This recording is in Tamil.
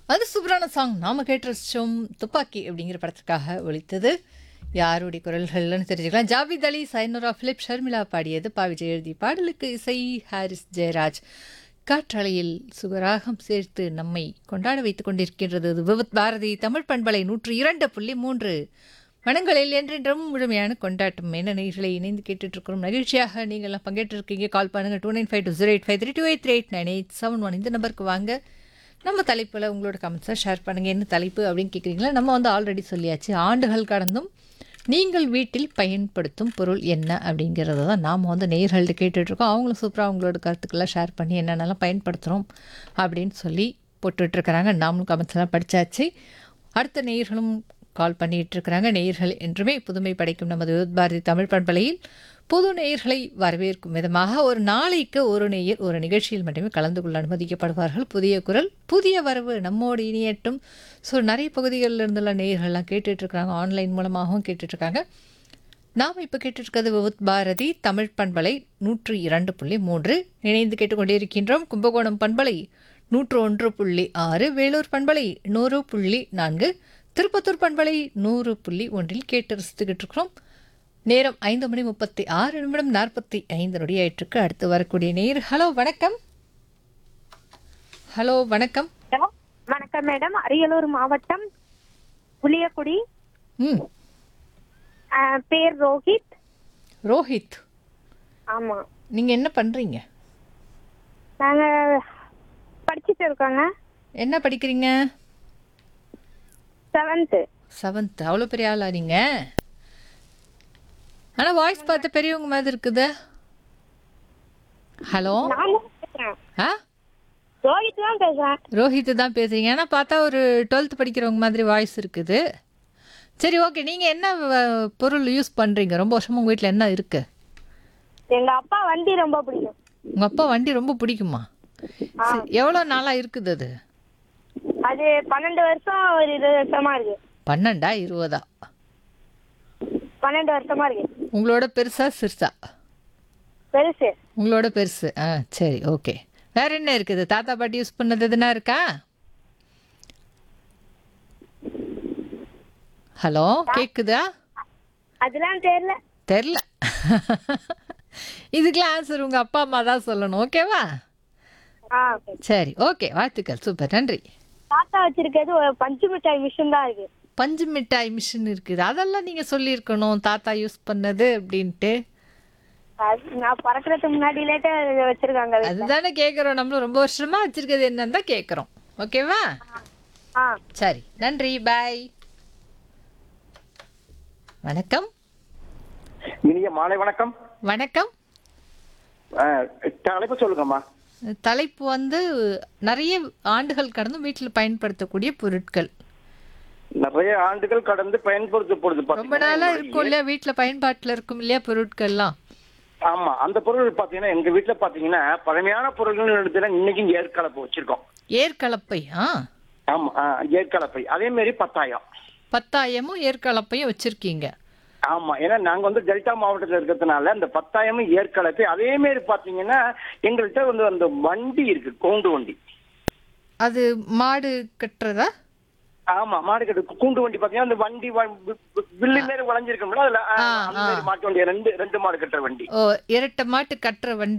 அது சூப்பரான சாங் நாம கேட்டு ரசிச்சோம் துப்பாக்கி அப்படிங்கிற படத்திற்காக ஒலித்தது யாருடைய குரல்கள்னு தெரிஞ்சுக்கலாம் ஜாவித் அலி சைனோரா பிலிப் ஷர்மிளா பாடியது பா விஜய் எழுதி பாடலுக்கு இசை ஹாரிஸ் ஜெயராஜ் காற்றலையில் சுகராகம் சேர்த்து நம்மை கொண்டாட வைத்துக் கொண்டிருக்கின்றது இது விவத் பாரதி தமிழ் பண்பலை நூற்று இரண்டு புள்ளி மூன்று மனங்களில் என்றென்றும் முழுமையான கொண்டாட்டம் என்ன நிகழ்ச்சிகளை இணைந்து கேட்டுட்டு இருக்கிறோம் மகிழ்ச்சியாக நீங்கள்லாம் பங்கேற்றிருக்கீங்க கால் பண்ணுங்க two nine five two zero eight five three two eight three eight nine eight seven one இந்த நம்பருக்கு வாங்க நம்ம தலைப்பில் உங்களோட கமெண்ட்ஸை ஷேர் பண்ணுங்கள் என்ன தலைப்பு அப்படின்னு கேட்குறீங்களா நம்ம வந்து ஆல்ரெடி சொல்லியாச்சு ஆண்டுகள் கடந்தும் நீங்கள் வீட்டில் பயன்படுத்தும் பொருள் என்ன அப்படிங்கிறத தான் நாம் வந்து நேயர்கள்ட்ட கேட்டுட்ருக்கோம் அவங்களும் சூப்பராக அவங்களோட கருத்துக்களை ஷேர் பண்ணி என்னென்னலாம் பயன்படுத்துகிறோம் அப்படின்னு சொல்லி போட்டுட்ருக்குறாங்க நாமளும் கமெண்ட்ஸ் எல்லாம் படித்தாச்சு அடுத்த நேயர்களும் கால் பண்ணிட்டு இருக்கிறாங்க நேயர்கள் என்றுமே புதுமை படைக்கும் நமது விவித் பாரதி தமிழ் பண்பலையில் புது நேயர்களை வரவேற்கும் விதமாக ஒரு நாளைக்கு ஒரு நேயர் ஒரு நிகழ்ச்சியில் மட்டுமே கலந்து கொள்ள அனுமதிக்கப்படுவார்கள் புதிய குரல் புதிய வரவு நம்மோடு இனியட்டும் ஸோ நிறைய பகுதிகளில் இருந்துள்ள நேயர்கள்லாம் கேட்டுட்டு இருக்காங்க ஆன்லைன் மூலமாகவும் கேட்டுட்டு இருக்காங்க நாம் இப்போ கேட்டுருக்கிறது விவுத் பாரதி தமிழ் பண்பலை நூற்று இரண்டு புள்ளி மூன்று இணைந்து கேட்டுக்கொண்டிருக்கின்றோம் கும்பகோணம் பண்பலை நூற்று ஒன்று புள்ளி ஆறு வேலூர் பண்பலை நூறு புள்ளி நான்கு திருப்பத்தூர் பண்பலை நூறு புள்ளி ஒன்றில் கேட்டு ரசித்துக்கிட்டு இருக்கிறோம் நேரம் ஐந்து மணி முப்பத்தி ஆறு நிமிடம் நாற்பத்தி ஐந்து நொடி ஆயிட்டிருக்கு அடுத்து வரக்கூடிய நேர் ஹலோ வணக்கம் ஹலோ வணக்கம் ஹலோ வணக்கம் மேடம் அரியலூர் மாவட்டம் புளியக்குடி ம் அஹ், பேர் ரோஹித் ரோஹித் ஆமா நீங்கள் என்ன பண்ணுறீங்க நாங்க படிச்சுட்டு இருக்கோங்க என்ன படிக்கிறீங்க செவன்த்து செவன்த் அவ்வளோ பெரிய ஆளா நீங்க ஆனால் வாய்ஸ் பார்த்த பெரியவங்க மாதிரி இருக்குது ஹலோ நானும் பேசுறேன் ஆ ரோஹித் தான் பேசுறேன் ரோஹித் தான் பேசுறீங்க ஏன்னா பார்த்தா ஒரு டுவெல்த் படிக்கிறவங்க மாதிரி வாய்ஸ் இருக்குது சரி ஓகே நீங்கள் என்ன வ- பொருள் யூஸ் பண்ணுறீங்க ரொம்ப வருஷமா உங்கள் வீட்டில் என்ன இருக்குது எங்க அப்பா வண்டி ரொம்ப பிடிக்கும் உங்கள் அப்பா வண்டி ரொம்ப பிடிக்குமா சரி, எவ்வளோ நாளாக இருக்குது அது அது பன்னெண்டு வருஷம் ஒரு இருபது வருஷமா இருக்கு பன்னெண்டா இருபதா பன்னெண்டு வருஷமா இருக்கு உங்களோட பெருசா சிறுசா பெருசு உங்களோட பெருசு ஆ சரி ஓகே வேற என்ன இருக்குது தாத்தா பாட்டி யூஸ் பண்ணது எதுனா இருக்கா ஹலோ கேக்குதா அதெல்லாம் தெரியல தெரில இதுக்கெல்லாம் ஆன்சர் உங்கள் அப்பா அம்மா தான் சொல்லணும் ஓகேவா ஆ சரி ஓகே வாழ்த்துக்கள் சூப்பர் நன்றி தாத்தா வச்சிருக்கிறது ஒரு பஞ்சு மிட்டாய் மிஷின் தான் இருக்கு பஞ்சு மிட்டாய் மிஷின் இருக்குது அதெல்லாம் நீங்கள் சொல்லியிருக்கணும் தாத்தா யூஸ் பண்ணது அப்படின்ட்டு அது நான் பறக்கிறதுக்கு முன்னாடி லேட்டா வச்சிருக்காங்க வீட்ல. அதுதானே கேட்குறோம் நம்மளும் ரொம்ப வருஷமா வச்சிருக்கிறது என்னன்னு தான் கேட்குறோம் ஓகேவா ஆ சரி நன்றி பாய் வணக்கம் இனிய மாலை வணக்கம் வணக்கம் அஹ், தலைப்பு சொல்லுங்கம்மா தலைப்பு வந்து நிறைய ஆண்டுகள் கடந்து வீட்டில் பயன்படுத்தக்கூடிய பொருட்கள் நிறைய ஆண்டுகள் கடந்து பயன்படுத்தப்படுது ரொம்ப பாத்தீங்கன்னா நாளா எங்களுடைய- இருக்கும் இல்லையா வீட்டில் பயன்பாட்டில் இருக்கும் இல்லையா பொருட்கள்லாம் ஆமா அந்த பொருள் பாத்தீங்கன்னா எங்க வீட்டுல பாத்தீங்கன்னா பழமையான பொருள்கள் எடுத்துல இன்னைக்கும் ஏற்கலப்பை வச்சிருக்கோம் ஏற்கலப்பை ஆ ஆமா அஹ், ஏற்கலப்பை அதே மாதிரி பத்தாயம் பத்தாயமும் ஏற்கலப்பையும் வச்சிருக்கீங்க ஆமா ஏன்னா நாங்க வந்து டெல்டா மாவட்டத்துல இருக்கிறதுனால இந்த பத்தாயமும் ஏற்கலப்பை அதே மாதிரி பாத்தீங்கன்னா எங்கள்கிட்ட வந்து அந்த வண்டி இருக்கு கூண்டு வண்டி அது மாடு கட்டுறதா ஆமா மாடு கட்டு கூண்டு வண்டி பாத்தீங்கன்னா அந்த வண்டி வ- வி- வி- வில்லு மாதிரி வளைஞ்சிருக்கோம்ல அதுல அஹ், ஆ, அந்த ஆ. மாதிரி மாட்டு வண்டி ரெண்டு ரெண்டு மாடு கட்டுற வண்டி ஓ இரட்டை மாட்டு கட்டுற வண்டி